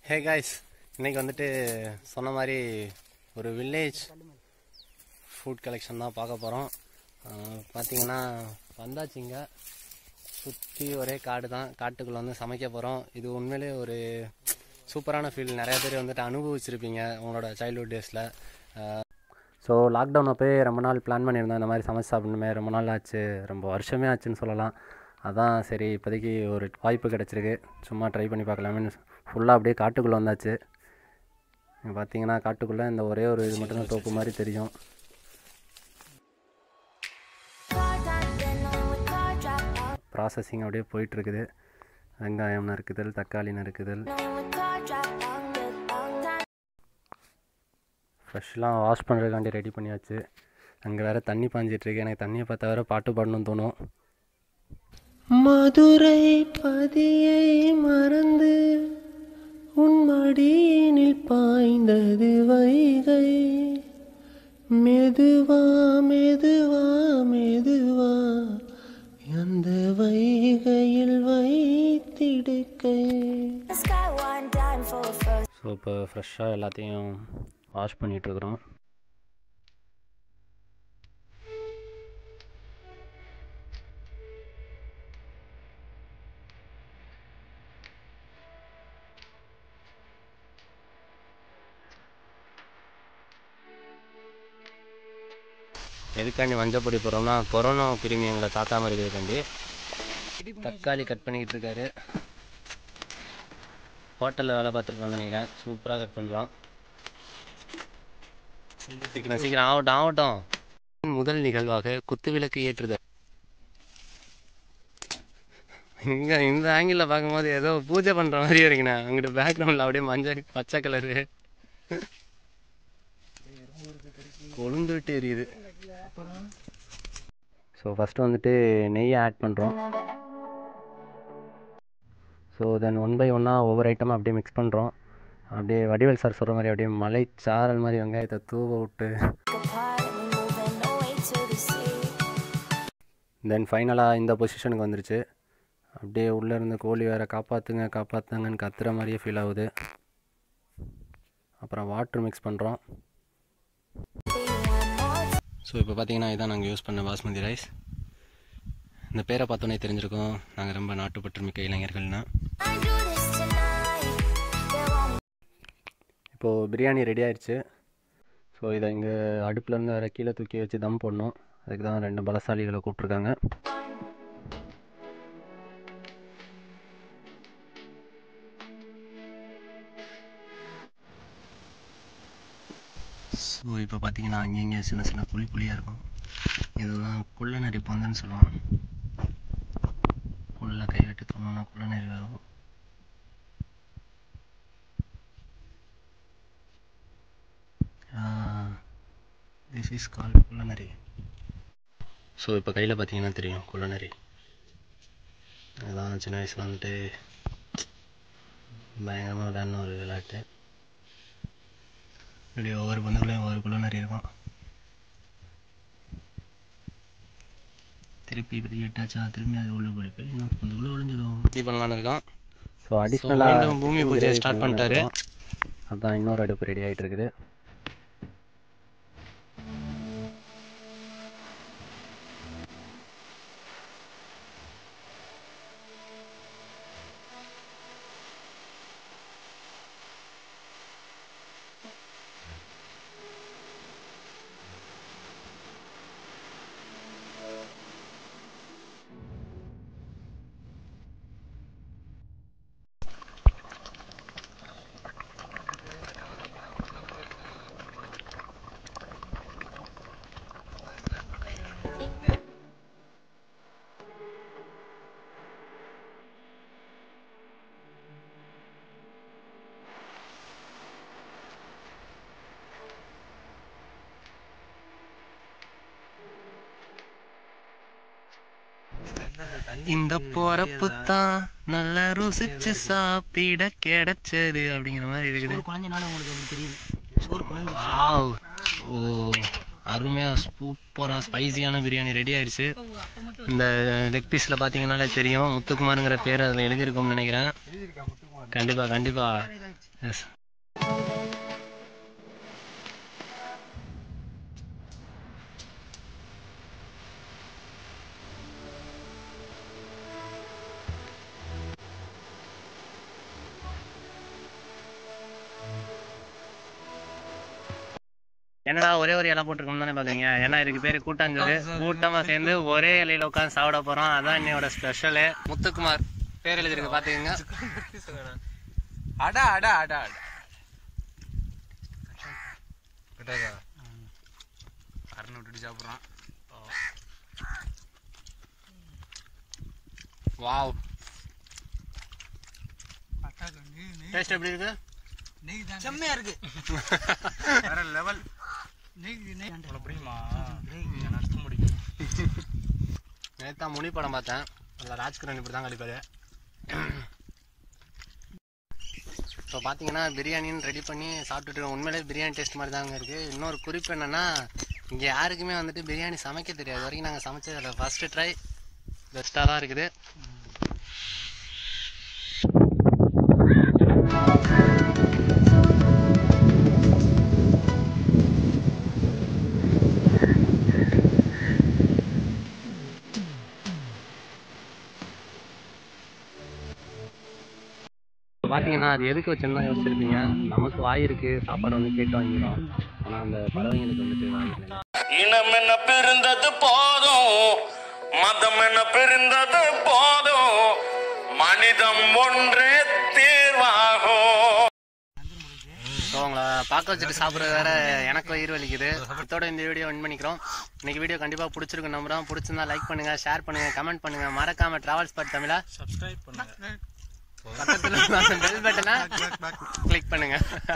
Hey guys இன்னைக்கு வந்துட்டு சொன்ன மாதிரி ஒரு வில்லேஜ் ஃபுட் கலெக்ஷன் தான் பார்க்க போகிறோம் பார்த்தீங்கன்னா வந்தாச்சுங்க சுற்றி ஒரே காடு தான் காட்டுக்குள்ளே வந்து சமைக்க போகிறோம் இது உண்மையிலே ஒரு சூப்பரான ஃபீல் நிறைய பேர் வந்துட்டு அனுபவிச்சிருப்பீங்க உங்களோட சைல்ட்ஹுட் டேஸில் ஸோ லாக்டவுன் அப்போயே ரொம்ப நாள் பிளான் பண்ணியிருந்தோம் இந்த மாதிரி சமைச்சு சாப்பிடணுமே ரொம்ப நாள் ஆச்சு ரொம்ப வருஷமே ஆச்சுன்னு சொல்லலாம் அதான் சரி இப்போதைக்கு ஒரு வாய்ப்பு கிடச்சிருக்கு சும்மா ட்ரை பண்ணி பார்க்கலாமேன்னு ஃபுல்லாக அப்படியே காட்டுக்குள்ளே வந்தாச்சு இங்க பார்த்தீங்கன்னா காட்டுக்குள்ளே இந்த ஒரே ஒரு இது மட்டும்தான் தோப்பு மாதிரி தெரியும் ப்ராசஸிங் அப்படியே போயிட்டுருக்குது வெங்காயம் நறுக்குதல் தக்காளி நறுக்குதல் ஃப்ரெஷ்லாம் வாஷ் பண்ணுறதுக்காண்டி ரெடி பண்ணியாச்சு அங்கே வேறு தண்ணி பாஞ்சிட்ருக்கு எனக்கு தண்ணியை பார்த்தா வேறு பாட்டு பாடணும்னு தோணும் மதுரை பதியை மறந்து உன் மடியினில் பாய்ந்தது வைகை மெதுவா மெதுவா மெதுவா அந்த வைகையில் வைத்திடுக்கை ஸோ இப்போ ஃப்ரெஷ்ஷாக எல்லாத்தையும் வாஷ் பண்ணிகிட்ருக்குறோம் எதுக்காண்டி மஞ்சள் பொடி போடுறோம்னா கொரோனா கிருமி எங்களை தாக்காமல் இருக்கிறதுக்காண்டி தக்காளி கட் பண்ணிக்கிட்டு இருக்காரு ஹோட்டலில் வேலை பார்த்துருக்கோம்னு நினைக்கிறேன் சூப்பராக கட் பண்ணுறான் சீக்கிரம் சீக்கிரம் ஆகட்டும் ஆகட்டும் முதல் நிகழ்வாக குத்துவிளக்கு ஏற்றுதல் இங்கே இந்த ஆங்கிளில் பார்க்கும்போது ஏதோ பூஜை பண்ணுற மாதிரியே இருக்குண்ணே அங்கிட்டு பேக்ரவுண்டில் அப்படியே மஞ்சள் பச்சை கலரு கொழுந்துட்டு எரியுது ஸோ ஃபஸ்ட்டு வந்துட்டு நெய்யை ஆட் பண்ணுறோம் ஸோ தென் ஒன் பை ஒன்னாக ஒவ்வொரு ஐட்டமாக அப்படியே மிக்ஸ் பண்ணுறோம் அப்படியே வடிவேல் சார் சொல்கிற மாதிரி அப்படியே மலை சாரல் மாதிரி வெங்காயத்தை தூவ விட்டு தென் ஃபைனலாக இந்த பொசிஷனுக்கு வந்துருச்சு அப்படியே உள்ளே இருந்த கோழி வேறு காப்பாற்றுங்க காப்பாற்றுங்கன்னு கத்துற மாதிரியே ஃபீல் ஆகுது அப்புறம் வாட்ரு மிக்ஸ் பண்ணுறோம் ஸோ இப்போ பார்த்தீங்கன்னா இதான் நாங்கள் யூஸ் பண்ண பாஸ்மதி ரைஸ் இந்த பேரை பார்த்தோன்னே தெரிஞ்சிருக்கோம் நாங்கள் ரொம்ப நாட்டுப்பற்று மிக்க இளைஞர்கள்னா இப்போது பிரியாணி ரெடி ஆயிடுச்சு ஸோ இதை இங்கே அடுப்புலேருந்து வேறு கீழே தூக்கி வச்சு தம் போடணும் அதுக்கு தான் ரெண்டு பலசாலிகளை கூப்பிட்ருக்காங்க ஸோ இப்போ பார்த்தீங்கன்னா அங்கங்கே சின்ன சின்ன புளி புளியாக இருக்கும் இதுதான் குள்ள நரி பொந்துன்னு சொல்லுவாங்க உள்ள கை விட்டு தோணுன்னா குள்ள நரி வரும் திஸ் இஸ் கால் குள்ளநரி ஸோ இப்போ கையில் பார்த்தீங்கன்னா தெரியும் குள்ளநரி அதான் சின்ன வயசில் வந்துட்டு பயங்கரமாக விளையாடின ஒரு விளையாட்டு இப்படி ஒவ்வொரு பந்துக்குள்ளேயும் ஒவ்வொரு குள்ளநரி இருக்கும் திருப்பி இப்படி எட்டாச்சா திரும்பி அது உள்ள போய் போய் இன்னொரு பந்துக்குள்ளே ஒளிஞ்சிடும் இப்படி பண்ணலான்னு இருக்கான் ஸோ அடிஷ்னலாக பூமி பூஜையை ஸ்டார்ட் பண்ணிட்டாரு அதான் இன்னொரு அடுப்பு ரெடி ஆகிட்டு இருக்குது இந்த பொறப்பு தான் நல்லா ருசிச்சு சாப்பிட கிடைச்சது அப்படிங்கிற மாதிரி இருக்குது குழந்தைனால உங்களுக்கு அப்படி தெரியுது சோறு குழந்தை Wow. ஓ அருமையாக சூப்பராக ஸ்பைசியான பிரியாணி ரெடி ஆயிடுச்சு இந்த லெக் பீஸில் பார்த்தீங்கன்னாலே தெரியும் முத்துக்குமாருங்கிற பேர் அதில் எழுதியிருக்கோம்னு நினைக்கிறேன் கண்டிப்பாக கண்டிப்பாக எஸ் என்னடா ஒரே ஒரு இலை போட்டிருக்கோம் தானே பாக்குறீங்க ஏன்னா இதுக்கு பேரு கூட்டாஞ்சோறு கூட்டமா சேர்ந்து ஒரே இலையில உட்காந்து சாப்பிட போறோம் அதான் என்னோட ஸ்பெஷலு முத்துக்குமார் பேர் எழுதிருக்கு பாத்துக்கோங்க அடா அடா அடா அடா கரணை விட்டுட்டு சாப்பிட்றான் வாவ் டேஸ்ட் எப்படி இருக்கு செம்மையா இருக்கு வேற லெவல் உனக்கு புரியுமா நடத்த முடியும் நேத்தா முனி படம் பார்த்தேன் அதில் ராஜ்கிரண் இப்படி தான் கழிப்பாரு இப்போ பார்த்தீங்கன்னா பிரியாணின்னு ரெடி பண்ணி சாப்பிட்டுட்டு உண்மையிலே பிரியாணி டேஸ்ட் மாதிரி தாங்க இருக்குது இன்னொரு குறிப்பு என்னென்னா இங்கே யாருக்குமே வந்துட்டு பிரியாணி சமைக்க தெரியாது வரைக்கும் நாங்கள் சமைச்சதில்ல ஃபஸ்ட்டு ட்ரை பெஸ்ட்டாக தான் இருக்குது இப்போ பார்த்தீங்கன்னா அது எதுக்கு வச்சுருந்தா யோசிச்சிருப்பீங்க நமக்கு வாய் இருக்குது சாப்பாடு வந்து கேட்டு வாங்கிடும் ஆனால் அந்த பறவைங்களுக்கு வந்துட்டு வாங்கிக்கலாம் இனம் என்ன பிரிந்தது போதும் மதம் என்ன பிரிந்தது போதும் மனிதம் ஒன்றே தீர்வாகும் ஸோ உங்களை பார்க்க வச்சுட்டு சாப்பிட்றது வேற எனக்கு வயிறு வலிக்குது இதோட இந்த வீடியோ வின் பண்ணிக்கிறோம் இன்னைக்கு வீடியோ கண்டிப்பாக பிடிச்சிருக்கு நம்புறோம் பிடிச்சிருந்தா லைக் பண்ணுங்க ஷேர் பண்ணுங்க கமெண்ட் பண்ணுங்க மறக்காம டிராவல்ஸ் பட் தமிழா சப்ஸ்கிரைப் பண்ணுங்க பக்கத்தில் பெல் பட்டனை கிளிக் பண்ணுங்க